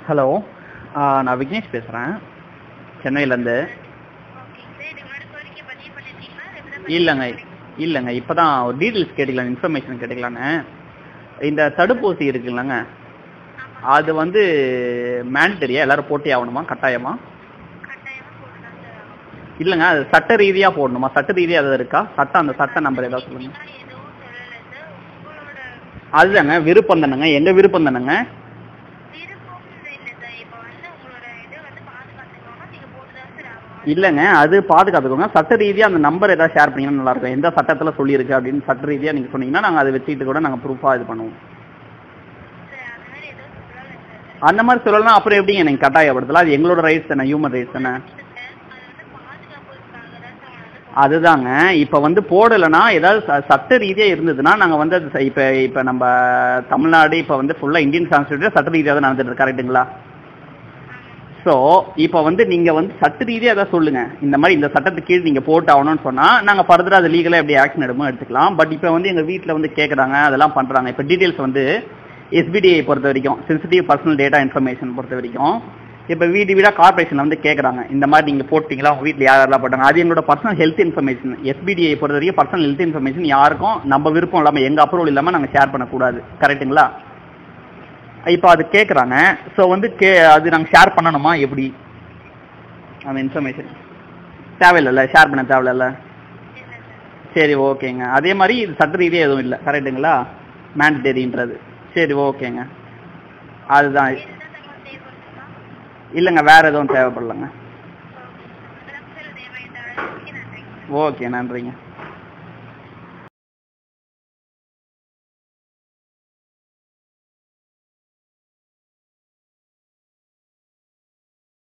hello நான் விக்னேஷ் பேசுகிறேன் சென்னையிலேருந்து இல்லைங்க இல்லைங்க இப்போ தான் ஒரு டீட்டெயில்ஸ் கேட்டுக்கலாம் இன்ஃபர்மேஷன் கேட்டுக்கலான்னு இந்த தடுப்பூசி இருக்குல்லங்க அது வந்து மேண்டரியா எல்லாரும் போட்டே ஆகணுமா கட்டாயமா இல்லைங்க அது சட்ட ரீதியாக போடணுமா சட்ட ரீதியாக எதாவது இருக்கா சட்டம் அந்த சட்ட நம்பர் ஏதாவது சொல்லுங்க அதுதாங்க விருப்பம் தானேங்க எங்கள் விருப்பம் தானேங்க இல்லைங்க அது பாதுகாத்துக்கோங்க சட்ட ரீதியாக அந்த நம்பர் ஏதாவது ஷேர் பண்ணீங்கன்னா நல்லா இருக்கும் எந்த சட்டத்தில் சொல்லியிருக்கு அப்படின்னு சட்ட ரீதியாக நீங்கள் சொன்னீங்கன்னா நாங்கள் அதை வச்சுக்கிட்டு கூட நாங்கள் ப்ரூஃபாக இது பண்ணுவோம் அந்த மாதிரி சொல்லலாம் அப்புறம் எப்படிங்க நீங்கள் கட்டாயப்படுத்தலாம் அது எங்களோட ரைட்ஸ் தானே ஹியூமன் ரைட்ஸ் தானே அதுதாங்க இப்போ வந்து போடலைன்னா ஏதாவது ச- சட்ட ரீதியாக இருந்ததுன்னா நாங்கள் வந்து அது இப்போ இப்போ நம்ம தமிழ்நாடு இப்போ வந்து ஃபுல்லாக இந்தியன் கான்ஸ்டியூஷன் சட்ட ரீதியாக தான் நடந்துட்டு இருக்கு கரெக்ட்டுங்களா ஸோ இப்போ வந்து நீங்கள் வந்து சட்ட ரீதியாக ஏதாவது சொல்லுங்கள் இந்த மாதிரி இந்த சட்டத்துக்கு கீழ் நீங்கள் போட்டு ஆகணும்னு சொன்னால் நாங்கள் ஃபர்தராக அது லீகலாக எப்படி ஆக்ஷன் எடுமோ எடுத்துக்கலாம் பட் இப்போ வந்து எங்கள் வீட்டில் வந்து கேட்குறாங்க அதெல்லாம் பண்ணுறாங்க இப்போ டீட்டெயில்ஸ் வந்து எஸ்பிடிஐ பொறுத்த வரைக்கும் சென்சிட்டிவ் பர்சனல் டேட்டா இன்ஃபர்மேஷன் பொறுத்த வரைக்கும் இப்போ வீடு வீடாக கார்பரேஷனில் வந்து கேட்குறாங்க இந்த மாதிரி நீங்கள் போட்டிங்களா உங்கள் வீட்டில் யார் யாரெல்லாம் போட்டாங்க அது எங்களோட பர்சனல் ஹெல்த் இன்ஃபர்மேஷன் எஸ்பிடிஐ பொறுத்த வரைக்கும் பர்சனல் ஹெல்த் இன்ஃபர்மேஷன் யாருக்கும் நம்ம விருப்பம் இல்லாமல் எங்கள் அப்ரூவல் இல்லாமல் நாங்கள் ஷேர் பண்ணக்கூடாது கரெக்ட்டுங்களா இப்போ அது கேட்குறாங்க ஸோ வந்து கே அது நாங்கள் ஷேர் பண்ணணுமா எப்படி அந்த இன்ஃபர்மேஷன் தேவையில்லைல்ல ஷேர் பண்ண தேவையில்ல சரி ஓகேங்க அதே மாதிரி இது சட்ட ரீதியாக எதுவும் இல்லை கரெக்ட்டுங்களா மேண்டேட்டரின்றது சரி ஓகேங்க அதுதான் இல்லைங்க வேற எதுவும் தேவைப்படலைங்க ஓகே நன்றிங்க